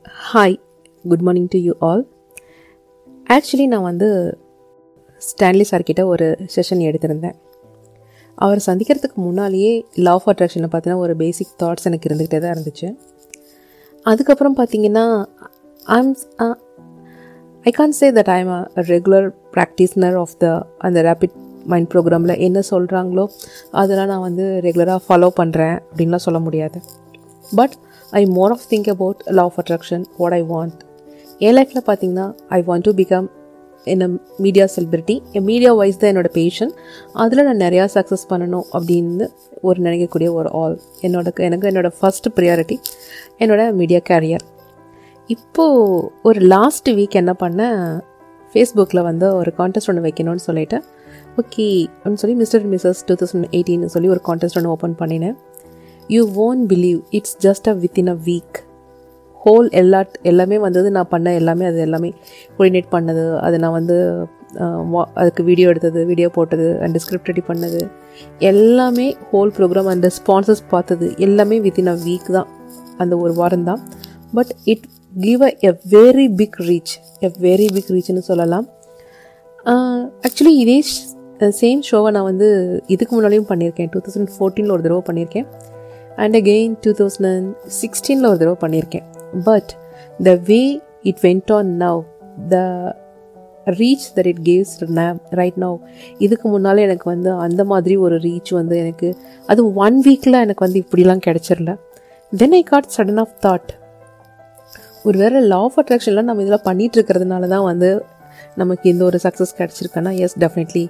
hi good morning to you all actually நான் வந்து Stanley சார்கிட்ட ஒரு செஷன் எடுத்திருந்தேன் அவர் சந்திக்கிறதுக்கு முன்னாலேயே லா ஆஃப் அட்ராக்ஷனில் பார்த்தீங்கன்னா ஒரு பேசிக் தாட்ஸ் எனக்கு இருந்துக்கிட்டே தான் இருந்துச்சு அதுக்கப்புறம் பார்த்தீங்கன்னா I'm I can say that I'm a regular practitioner of the அந்த ரேபிட் மைண்ட் ப்ரோக்ராமில் என்ன சொல்கிறாங்களோ அதெல்லாம் நான் வந்து ரெகுலராக ஃபாலோ பண்ணுறேன் அப்படின்லாம் சொல்ல முடியாது but I more of think about law of attraction what I want என் லைஃப்பில் பார்த்தீங்கன்னா ஐ வாண்ட் டு பிகம் என்ன மீடியா செலிபிரிட்டி என் மீடியா வைஸ் தான் என்னோட பேஷன் அதில் நான் நிறையா சக்ஸஸ் பண்ணணும் அப்படின்னு ஒரு நினைக்கக்கூடிய ஒரு ஆல் என்னோட எனக்கு என்னோட ஃபஸ்ட் ப்ரியாரிட்டி என்னோட மீடியா கேரியர் இப்போது ஒரு லாஸ்ட் வீக் என்ன பண்ணேன் ஃபேஸ்புக்கில் வந்து ஒரு கான்டெஸ்ட் ஒன்று வைக்கணும்னு சொல்லிட்டு ஓகே அப்படின்னு சொல்லி mister and missus two thousand எயிட்டின்னு சொல்லி ஒரு கான்டெஸ்ட் ஒன்று ஓப்பன் பண்ணினேன் you won't believe it's just a within a week whole எல்லா எல்லாமே வந்தது நான் பண்ண எல்லாமே அது எல்லாமே கோஆர்டினேட் பண்ணது அது நான் வந்து அதுக்கு வீடியோ எடுத்தது வீடியோ போட்டது அண்ட் ஸ்கிரிப்ட் ரெடி பண்ணது எல்லாமே ஹோல் ப்ரோக்ராம் அண்ட் ஸ்பான்சர்ஸ் பார்த்தது எல்லாமே வித்தின் அ வீக் தான் அந்த ஒரு வாரம் தான் but it give a a very big reach a very big ரீச்னு சொல்லலாம் ஆக்சுவலி இதே சேம் ஷோவை நான் வந்து இதுக்கு முன்னாடியும் பண்ணியிருக்கேன் டூ தௌசண்ட் ஃபோர்டீனில் ஒரு தடவை பண்ணியிருக்கேன் அண்ட் அகெயின் டூ தௌசண்ட் சிக்ஸ்டீனில் ஒரு தடவை பண்ணியிருக்கேன் but the way it went on now the reach that it gaves right now இதுக்கு முன்னால் எனக்கு வந்து அந்த மாதிரி ஒரு ரீச் வந்து எனக்கு அது ஒன் வீக்கில் எனக்கு வந்து இப்படிலாம் கிடச்சிரல then I got sudden of thought ஒரு வேறு லா ஆஃப் அட்ராக்ஷன்லாம் நம்ம இதெல்லாம் பண்ணிகிட்டு இருக்கிறதுனால தான் வந்து நமக்கு இந்த ஒரு சக்ஸஸ் கிடச்சிருக்கேன்னா எஸ் டெஃபினெட்லி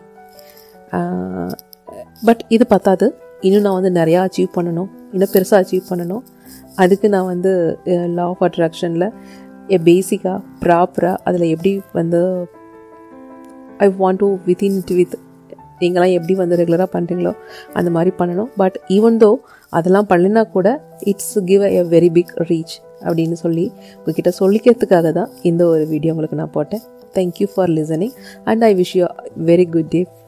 பட் இது பத்தாது இன்னும் நான் வந்து நிறையா அச்சீவ் பண்ணணும் இன்னும் பெருசாக அச்சீவ் பண்ணணும் அதுக்கு நான் வந்து லா ஆஃப் அட்ராக்ஷனில் ஏ பேசிக்காக ப்ராப்பராக அதில் எப்படி வந்து I want to within to with நீங்களாம் எப்படி வந்து ரெகுலராக பண்ணுறீங்களோ அந்த மாதிரி பண்ணணும் பட் ஈவன் தோ அதெல்லாம் பண்ணினா கூட it's give a very big reach அப்படின்னு சொல்லி உங்ககிட்ட சொல்லிக்கிறதுக்காக தான் இந்த ஒரு வீடியோ உங்களுக்கு நான் போட்டேன் thank you for listening and I wish you very good day